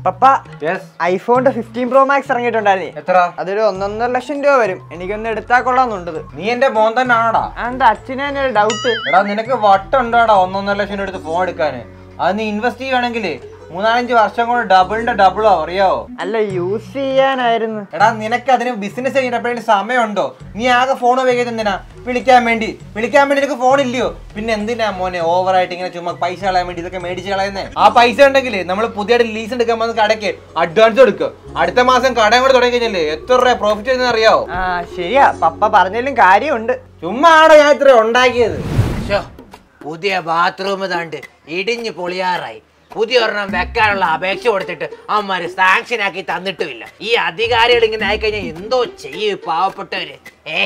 പപ്പ yes ഐഫോണിന്റെ fifteen pro max ഇറങ്ങിയിട്ടുണ്ടായിരുന്നേ എത്ര അതൊരു ഒന്നൊന്നര ലക്ഷം രൂപ വരും എനിക്കൊന്ന് എടുത്താ കൊള്ളാന്നുണ്ടത് നീ എന്റെ മോൻ തന്നെ ആണാടാ എന്താ അച്ഛനെ തന്നെ ഒരു ഡൗട്ട് എടാ നിനക്ക് വട്ടുണ്ടാടാ ഒന്നൊന്നര ലക്ഷം രൂപ എടുത്ത് ഫോൺ എടുക്കാന് അത് നീ ഇൻവെസ്റ്റ് ചെയ്യുവാണെങ്കിൽ മൂന്നാലഞ്ച് വർഷം കൊണ്ട് ഡബിളിന്റെ ഡബിളോ അറിയാവോ അല്ല യൂസ് ചെയ്യാനായിരുന്നു എടാ നിനക്ക് അതിന് ബിസിനസ് ചെയ്യുന്നപ്പോഴേ സമയമുണ്ടോ നീ ആകെ ഫോൺ ഉപയോഗിക്കുന്നത് എന്തിനാ വിളിക്കാൻ വേണ്ടി വിളിക്കാൻ വേണ്ടി നിനക്ക് ഫോൺ ഇല്ലയോ പിന്നെ എന്തിനാ മോനെ ഓവറായിട്ട് ഇങ്ങനെ ചുമ്മാ പൈസ കളയാൻ വേണ്ടി ഇതൊക്കെ മേടിച്ച് കളയുന്നേ ആ പൈസ ഉണ്ടെങ്കിൽ നമ്മൾ പുതിയ ലീസ് എടുക്കാൻ വന്ന കടയ്ക്ക് അഡ്വാൻസ് കൊടുക്കുക അടുത്ത മാസം കടയും കൂടെ തുടങ്ങി കഴിഞ്ഞല്ലേ എത്ര രൂപ പ്രോഫിറ്റ് ചെയ്യുന്ന അറിയാവോ ആ ശരിയാ പപ്പ പറഞ്ഞാലും കാര്യമുണ്ട് ചുമ്മാ ആടെ ഞാൻ ഇത്ര ഉണ്ടാക്കിയത് ശ്ശോ, പുതിയ ബാത്റൂം താണ്ട് ഇടിഞ്ഞ് പൊളിയാറായി പുതിയ ഒരെണ്ണം വെക്കാനുള്ള അപേക്ഷ കൊടുത്തിട്ട് അവന്മാര് സാങ്ഷൻ ആക്കി തന്നിട്ടുമില്ല ഈ അധികാരികൾ ഇങ്ങനെ ആയിക്കഴിഞ്ഞാൽ എന്തോ ചെയ്യും ഈ പാവപ്പെട്ടവര് ഏ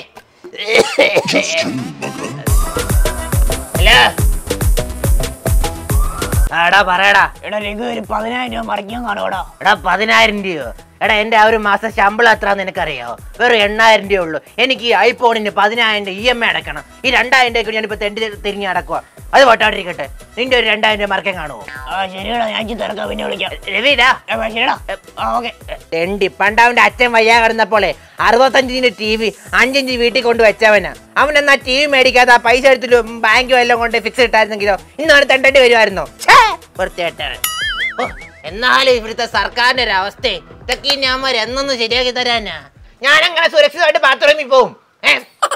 ഹലോ എടാ പറയടാ എടാ രഘു ഒരു പതിനായിരം രൂപ മറിക്കാൻ കാണൂടാ എടാ പതിനായിരം രൂപയോ എടാ എന്റെ ആ ഒരു മാസം ശമ്പളം എത്രയാന്ന് നിനക്കറിയോ വെറും എണ്ണായിരം രൂപ ഉള്ളൂ എനിക്ക് ഈ ഐഫോണിന് പതിനായിരം രൂപ ഇ എം ഐ അടക്കണം ഈ രണ്ടായിരം രൂപയ്ക്ക് ഞാനിപ്പോ തെണ്ടി തിരിഞ്ഞ് അടക്കുക അത് പോട്ടാണ്ടിരിക്കട്ടെ നിന്റെ ഒരു രണ്ടായിരം രൂപ മറക്കാൻ കാണുമോ ആ ശരിയാടാ ഞാൻ തിരക്കാം പിന്നെ വിളിക്കാം രവിടാ ശരിയാടാ ഓക്കെ തെണ്ടി പണ്ടവന്റെ അച്ഛൻ വയ്യാ കിടന്നപ്പോളെ അറുപത്തഞ്ചിന്റെ ടി വി അഞ്ചഞ്ച് വീട്ടിൽ കൊണ്ട് വെച്ചവനാ അവൻ എന്നാ ടി വി മേടിക്കാതെ ആ പൈസ എടുത്തിട്ട് ബാങ്ക് വല്ലതും കൊണ്ട് ഫിക്സ് ഇട്ടായിരുന്നെങ്കിലോ ഇന്നാണ് തെണ്ടേണ്ടി വരുമായിരുന്നോ വൃത്തിയായിട്ടവൻ ഓ, എന്നാലും ഇവിടുത്തെ സർക്കാരിന്റെ ഒരു അവസ്ഥ ഇതൊക്കെ ഈ ഞാൻ എന്നൊന്ന് ശരിയാക്കി തരാനാ ഞാൻ അങ്ങനെ സുരക്ഷിതമായിട്ട് ബാത്റൂമിൽ പോവും ഏ?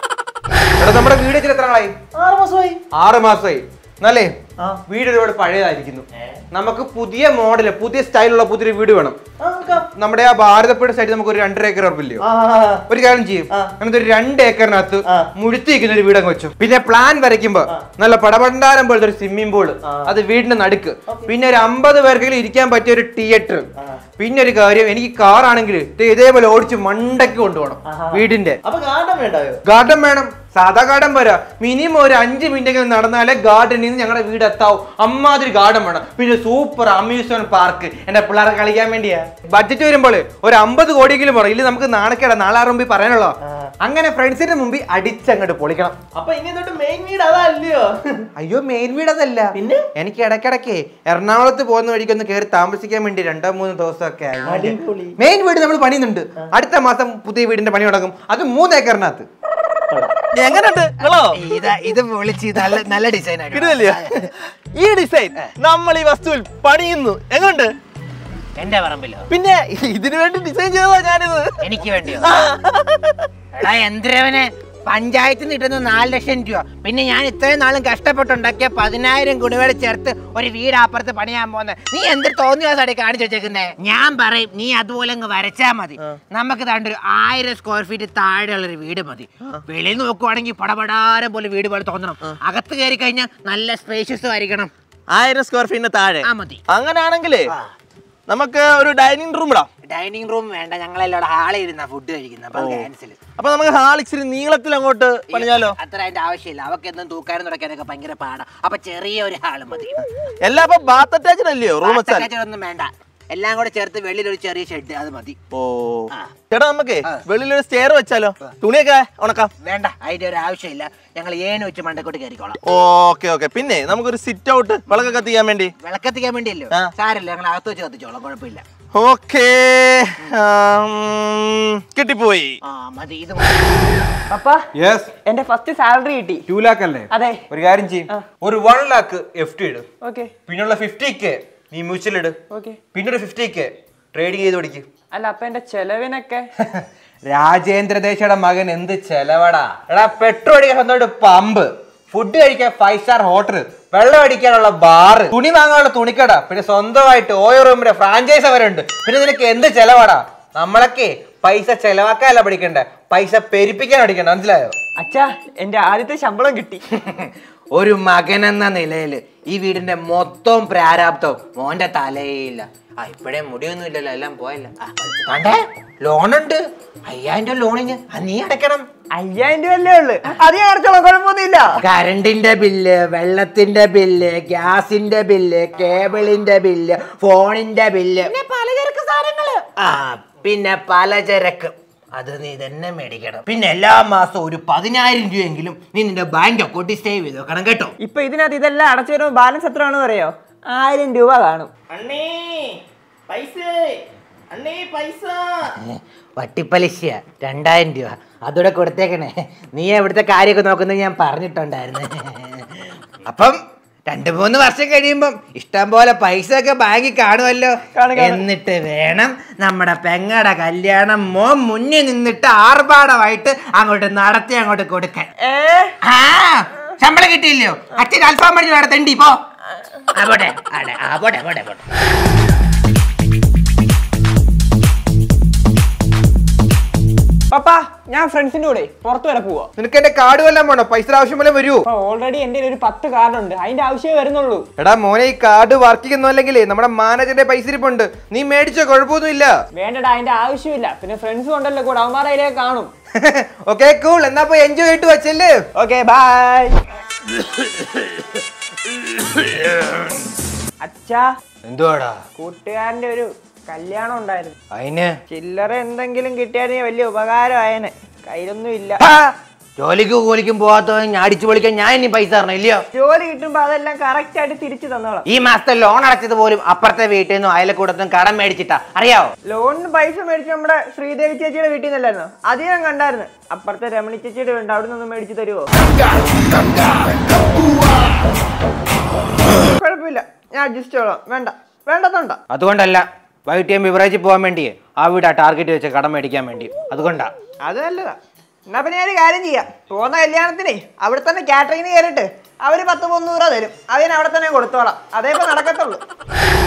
എടാ നമ്മുടെ വീട് ഇച്ചിരി എത്ര നാളായി ആറ് മാസമായി ആറ് മാസമായി എന്നല്ലേ വീട് ഒരുപാട് പഴയതായിരിക്കുന്നു നമുക്ക് പുതിയ മോഡല് പുതിയ സ്റ്റൈലുള്ള പുതിയൊരു വീട് വേണം നമ്മുടെ ആ ഭാരതപ്പുഴ സൈഡിൽ നമുക്ക് ഒരു രണ്ടര ഏക്കർ ഉറപ്പില്ലയോ ഒരു കാര്യം ചെയ്യും അങ്ങനത്തെ ഒരു രണ്ട് ഏക്കറിനകത്ത് മുഴുത്തിരിക്കുന്ന ഒരു വീടങ്ങ് വെച്ചു പിന്നെ പ്ലാൻ വരയ്ക്കുമ്പോ നല്ല പടപണ്ടാരം പോലത്തെ ഒരു സ്വിമ്മിംഗ് പൂള് അത് വീടിന്റെ നടുക്ക് പിന്നെ ഒരു അമ്പത് പേർക്കെങ്കിലും ഇരിക്കാൻ പറ്റിയ ഒരു തിയേറ്റർ പിന്നെ ഒരു കാര്യം എനിക്ക് കാർ ആണെങ്കിൽ ഇതേപോലെ ഓടിച്ച് മണ്ടയ്ക്ക് കൊണ്ടുപോകണം വീടിന്റെ ഗാർഡൻ വേണം സാധാ ഗാർഡൻ പോരാ മിനിമം ഒരു അഞ്ച് മിനിറ്റ് നടന്നാലേ ഗാർഡനിൽ നിന്ന് ഞങ്ങളുടെ വീട് എത്താവും അമ്മാതിരി ഗാർഡൻ വേണം പിന്നെ സൂപ്പർ അമ്യൂസ്മെന്റ് പാർക്ക് എന്റെ പിള്ളേരെ കളിക്കാൻ വേണ്ടിയാ ബഡ്ജറ്റ് വരുമ്പോൾ ഒരു അമ്പത് കോടിയെങ്കിലും വേണം ഇല്ല നമുക്ക് നാണക്കേടാ നാളെ മുമ്പിൽ പറയാനുള്ളോ അങ്ങനെ ഫ്രണ്ട്സിന്റെ മുമ്പിൽ അടിച്ചങ്ങോട്ട് പൊളിക്കണം അപ്പൊ ഇനി തൊട്ട് മെയിൻ വീട് അതല്ലയോ അയ്യോ മെയിൻ വീട് അതല്ല പിന്നെ എനിക്ക് ഇടയ്ക്കിടയ്ക്ക് എറണാകുളത്ത് പോകുന്ന വഴിക്ക് ഒന്ന് കയറി താമസിക്കാൻ വേണ്ടി രണ്ടോ മൂന്നോ ദിവസമൊക്കെ മെയിൻ വീട് നമ്മൾ പണിയുന്നുണ്ട് അടുത്ത മാസം പുതിയ വീടിന്റെ പണി തുടങ്ങും അത് മൂന്ന് ഏക്കറിനകത്ത് എങ്ങനെയുണ്ട് നിങ്ങളോ ഇത് ഇത് പൊളിച്ച് നല്ല നല്ല ഡിസൈൻ കിടുവല്ലയോ ഈ ഡിസൈൻ നമ്മൾ ഈ വസ്തുവിൽ പണിയുന്നു എങ്ങനെയുണ്ട് എന്റെ പറമ്പിലോ പിന്നെ ഇതിനു വേണ്ടി ഡിസൈൻ ചെയ്തതാ ഞാനിത് എനിക്ക് വേണ്ടിയോ എടാ എന്തിരവനെ പഞ്ചായത്തിൽ നിന്ന് കിട്ടുന്ന നാല് ലക്ഷം രൂപ പിന്നെ ഞാൻ ഇത്രയും നാളും കഷ്ടപ്പെട്ടുണ്ടാക്കിയ പതിനായിരം ഗുണവേട് ചേർത്ത് ഒരു വീട് അപ്പുറത്ത് പണിയാൻ പോകുന്നത് നീ എന്ത് തോന്നിയാസാടി കാണിച്ചു വെച്ചേക്കുന്നേ ഞാൻ പറയും നീ അതുപോലെ അങ്ങ് വരച്ചാ മതി നമുക്ക് താണ്ട് ഒരു ആയിരം സ്ക്വയർ ഫീറ്റ് താഴെയുള്ള ഒരു വീട് മതി വെളിയിൽ നോക്കുവാണെങ്കിൽ പടപടാരം പോലെ വീട് പോലെ തോന്നണം അകത്ത് കയറി കഴിഞ്ഞാൽ നല്ല സ്പേഷ്യസും ആയിരിക്കണം ആയിരം സ്ക്വയർ ഫീറ്റിന് താഴെ ആ മതി അങ്ങനെയാണെങ്കിലേ നമുക്ക് ഒരു ഡൈനിങ് റൂം ഇടാം ഡൈനിങ് റൂം വേണ്ട ഞങ്ങളെല്ലാം ഹാളിൽ ഇരുന്ന ഫുഡ് കഴിക്കുന്നത് അപ്പൊ ക്യാൻസൽ അപ്പൊ നമുക്ക് ഹാൾ ഇച്ചിരി നീളത്തിൽ അങ്ങോട്ട് പണിഞ്ഞാലോ അത്ര അതിന്റെ ആവശ്യമില്ല അവക്ക് എന്തും തൂക്കാനും തുടക്കാനൊക്കെ ഭയങ്കര പാടാ അപ്പൊ ചെറിയ ഒരു ഹാള് മതി എല്ലാം അപ്പൊ ബാത്ത് അറ്റാച്ച്ഡ് അല്ലയോ റൂം വെച്ചാൽ Attached ഒന്നും വേണ്ട എല്ലാം കൂടെ ചേർത്ത് വെളിയിൽ ഒരു ചെറിയ ഷെഡ് അത് മതി ഓ ചേട്ടാ നമുക്കേ വെളിയിലൊരു സ്റ്റെയർ വെച്ചാലോ തുണിയൊക്കെ ഉണക്കാം വേണ്ട അതിന്റെ ഒരു ആവശ്യമില്ല ഞങ്ങൾ ഏന് വെച്ച് മണ്ടക്കോട്ട് കയറിക്കോളാം ഓക്കെ ഓക്കെ പിന്നെ നമുക്കൊരു സിറ്റ് ഔട്ട് വിളക്കൊക്കെ കത്തിക്കാൻ വേണ്ടി വിളക്കത്തിക്കാൻ വേണ്ടിയല്ലോ ആ. സാരല്ല ഞങ്ങൾ അകത്ത് വെച്ച് കത്തിച്ചോളാം കുഴപ്പമില്ല ഓക്കേ കിട്ടിപ്പോയി ആ മതി ഇത് മതി. പപ്പ യെസ് എന്റെ ഫസ്റ്റ് സാലറി കിട്ടി ടു ലാക്ക് അല്ലേ അതെ ഒരു കാര്യം ചെയ്യും ഒരു വൺ ലാക്ക് എഫ് ടി ഇട് ഓക്കെ പിന്നുള്ള ഫിഫ്റ്റി കെ നീ മ്യൂച്വൽ ഇട് ഓക്കെ പിന്നെ ഒരു ഫിഫ്റ്റി കെ ട്രേഡിങ് ചെയ്ത് പഠിക്കും അല്ല അപ്പൊ എന്റെ ചെലവിനൊക്കെ രാജേന്ദ്രദേശയുടെ മകൻ എന്ത് ചെലവടാ എടാ പെട്രോൾ അടിക്കാൻ സ്വന്തമായിട്ട് പമ്പ് ഫുഡ് കഴിക്കാൻ ഫൈവ് സ്റ്റാർ ഹോട്ടൽ വെള്ളം അടിക്കാനുള്ള ബാറ് തുണി വാങ്ങാനുള്ള തുണിക്കട പിന്നെ സ്വന്തമായിട്ട് ഓയോ റൂമിന്റെ ഫ്രാഞ്ചൈസ് വരെ ഉണ്ട് പിന്നെ നിനക്ക് എന്ത് ചെലവാടാ നമ്മളൊക്കെ പൈസ ചെലവാക്കാനല്ല പഠിക്കണ്ടേ പൈസ പെരിപ്പിക്കാൻ പഠിക്കണ്ട മനസ്സിലായോ അച്ഛാ എന്റെ ആദ്യത്തെ ശമ്പളം കിട്ടി ഒരു മകൻ എന്ന നിലയിൽ ഈ വീടിന്റെ മൊത്തം പ്രാരാബ്ദം മോന്റെ തലയില്ല ആ ഇപ്പഴേ മുടിയൊന്നും ഇല്ലല്ലോ എല്ലാം പോയല്ലോ ആ, കണ്ടേ ലോണുണ്ട് അയ്യായിരം രൂപ ലോണിന് അത് നീ അടയ്ക്കണം അയ്യായിരം രൂപ അല്ലേ ഉള്ളു അത് ഞാൻ അടച്ചോളാം കുഴപ്പമൊന്നുമില്ല കറണ്ടിന്റെ ബില്ല് വെള്ളത്തിന്റെ ബില്ല് ഗ്യാസിന്റെ ബില്ല് കേബിളിന്റെ ബില്ല് ഫോണിന്റെ ബില്ല് പിന്നെ പലചരക്ക് സാധനങ്ങള് ആ പിന്നെ പലചരക്ക് അത് നീ തന്നെ മേടിക്കണം പിന്നെ എല്ലാ മാസവും ഒരു പതിനായിരം രൂപയെങ്കിലും നീ നിന്റെ ബാങ്ക് അക്കൗണ്ടിൽ സേവ് ചെയ്ത് വെക്കണം കേട്ടോ ഇപ്പൊ ഇതിനകത്ത് ഇതെല്ലാം അടച്ചു വരുമ്പോ ബാലൻസ് എത്ര ആണെന്ന് അറിയോ ആയിരം രൂപ കാണും അണ്ണേ പൈസ അണ്ണേ പൈസ വട്ടിപ്പലിശ രണ്ടായിരം രൂപ അതൂടെ കൊടുത്തേക്കണേ നീ എവിടുത്തെ കാര്യമൊക്കെ നോക്കുന്നത് ഞാൻ പറഞ്ഞിട്ടുണ്ടായിരുന്നു അപ്പം രണ്ടു മൂന്ന് വർഷം കഴിയുമ്പം ഇഷ്ടം പോലെ പൈസ ഒക്കെ ബാങ്കിൽ കാണുമല്ലോ കാണും, കാണും. എന്നിട്ട് വേണം നമ്മുടെ പെങ്ങടെ കല്യാണം മോൻ മുന്നിൽ നിന്നിട്ട് ആർഭാടമായിട്ട് അങ്ങോട്ട് നടത്തി അങ്ങോട്ട് കൊടുക്കാൻ ഏ ആ ശമ്പളം കിട്ടിയില്ലയോ അച്ഛൻ അൽഫാം പഠിച്ച് നടത്തണ്ടി പോ അവിടെ അവിടെ ആ പോട്ടെ പോട്ടെ പോട്ടെ പപ്പ ഞാൻ ഫ്രണ്ട്സിന്റെ കൂടെ പുറത്ത് വരെ പോവാ നിനക്ക് എന്റെ കാർഡ് വല്ലതും വേണോ പൈസ ആവശ്യം വല്ലതും വരുമോ അപ്പൊ ഓൾറെഡി എന്റെ ഒരു പത്ത് കാർഡ് ഉണ്ട് അതിന്റെ ആവശ്യമേ വരുന്നുള്ളൂ എടാ മോനെ ഈ കാർഡ് വർക്ക് ചെയ്യുന്നില്ലെങ്കിലേ നമ്മുടെ മാനേജറിന്റെ പൈസ ഇരിപ്പുണ്ട് നീ മേടിച്ചോ കുഴപ്പമൊന്നുമില്ല വേണ്ടടാ അതിന്റെ ആവശ്യമില്ല പിന്നെ ഫ്രണ്ട്സും ഉണ്ടല്ലോ കൂടെ അവന്മാരെ അതിലേക്ക് കാണും ഓക്കെ കൂൾ എന്നാ പോയി എൻജോയ് ചെയ്തിട്ട് വെച്ചല്ലേ ഓക്കെ ബൈ അച്ഛാ എന്തുവാടാ കൂട്ടുകാരന്റെ ഒരു കല്യാണം ഉണ്ടായിരുന്നു അതിന് ചില്ലറ എന്തെങ്കിലും കിട്ടിയാണെങ്കിൽ വലിയ ഉപകാരമായേനെ കയ്യിലൊന്നും ഇല്ല ഹാ, ജോലിക്കും കൂലിക്കും പോകാത്തവൻ ഞാൻ അടിച്ചു പൊളിക്കാൻ ഞാൻ ഇനി പൈസ തരണം ഇല്ലയോ ജോലി കിട്ടുമ്പോ അതെല്ലാം കറക്റ്റ് ആയിട്ട് തിരിച്ചു തന്നോളാം ഈ മാസത്തെ ലോൺ അടച്ചത് പോലും അപ്പുറത്തെ വീട്ടിൽ നിന്നും അയലക്കൂടത്തും കടം മേടിച്ചിട്ടാ അറിയാവോ ലോണിന് പൈസ മേടിച്ച് നമ്മുടെ ശ്രീദേവി ചേച്ചിയുടെ വീട്ടിൽ നിന്നല്ലായിരുന്നു അത് ഞാൻ കണ്ടായിരുന്നു അപ്പുറത്തെ രമണി ചേച്ചിയുടെ ഉണ്ട് അവിടെ നിന്ന് മേടിച്ച് തരുമോ കുഴപ്പമില്ല ഞാൻ അഡ്ജസ്റ്റ് ചെയ്തോളാം വേണ്ട വേണ്ടതുണ്ട അതുകൊണ്ടല്ല വൈകിട്ട് ഞാൻ ബിവറേജിൽ പോകാൻ വേണ്ടി ആ വീടാ ടാർഗറ്റ് വെച്ച് കടം മേടിക്കാൻ വേണ്ടി അതുകൊണ്ടാ അത് നല്ലതാ എന്നാ പിന്നെ ഞാൻ ഒരു കാര്യം ചെയ്യാം പോകുന്ന കല്യാണത്തിനെ അവിടെ തന്നെ കാറ്ററിങ്ങിന് കയറിയിട്ട് അവര് പത്ത് മുന്നൂറ് രൂപ തരും അതിന് അവിടെ തന്നെ കൊടുത്തോളാം അതേ ഇപ്പൊ നടക്കത്തുള്ളൂ